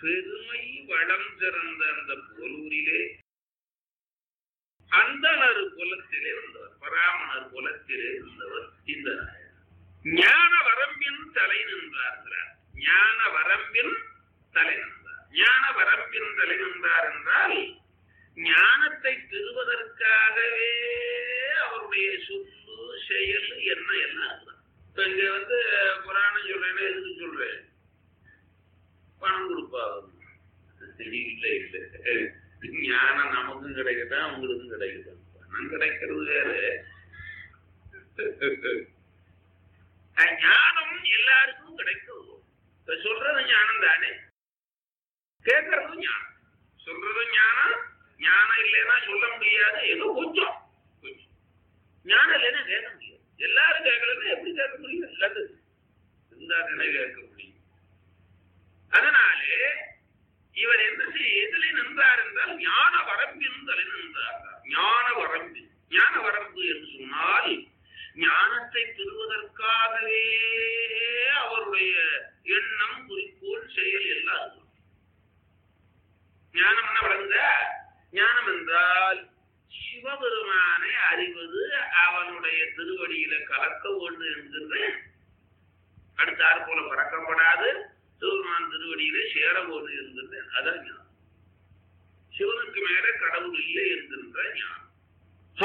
பெருமை வளம் சிறந்த அந்த போலூரிலே அந்தனர் குலத்திலே இருந்தவர் பராமணர் குலத்திலே இருந்தவர் இந்த நாயகர் ஞான வரம்பின் தலை நின்றார் ஞான வரம்பின் தலை நின்றார் ஞான வரம்பின் தலை நின்றார் என்றால் ஞானத்தை பெறுவதற்காகவே அவருடைய சொல்லு செயல் என்ன எல்லாம் அதுதான். இப்ப இங்க வந்து புராணம் சொல்றேன்னு எதுக்கு சொல்றேன் பணம் கொடுப்பா இல்லை இல்லை ஞானம் நமக்கும் கிடைக்கட்டும் அவங்களுக்கும் கிடைக்கட்டும் பணம் கிடைக்கிறது வேற அஹ் ஞானம் எல்லாருக்கும் கிடைக்கும் இப்ப சொல்றது ஞானம் தானே கேட்கறதும் ஞானம் சொல்றதும் ஞானம் ஞானம் இல்லைன்னா சொல்ல முடியாது ஏதோ கொஞ்சம் கொஞ்சம் ஞானம் இல்லைன்னா கேட்க முடியாது எல்லாரும் கேட்கலன்னா எப்படி கேட்க முடியும் எல்லாத்துக்கும் இருந்தா தானே கேட்க முடியும் அதனாலே இவர் என்ன செய்ய எதிலே நின்றார் என்றால் ஞான வரம்பின் தலை நின்றார் ஞான வரம்பின் ஞான வரம்பு என்று சொன்னால் ஞானத்தை பெறுவதற்காகவே அவருடைய எண்ணம் குறிக்கோள் செயல் எல்லாம் அதுதான். ஞானம் என்ன வழங்க ஞானம் என்றால் சிவபெருமானை அறிவது அவனுடைய திருவடியில கலக்க வேண்டும் என்கின்ற அடுத்தாற் போல பறக்கப்படாது சிவபெருமான் திருவடியிலே சேர வேண்டும் என்கின்ற அதான் ஞானம் சிவனுக்கு மேல கடவுள் இல்லை என்கின்ற ஞானம்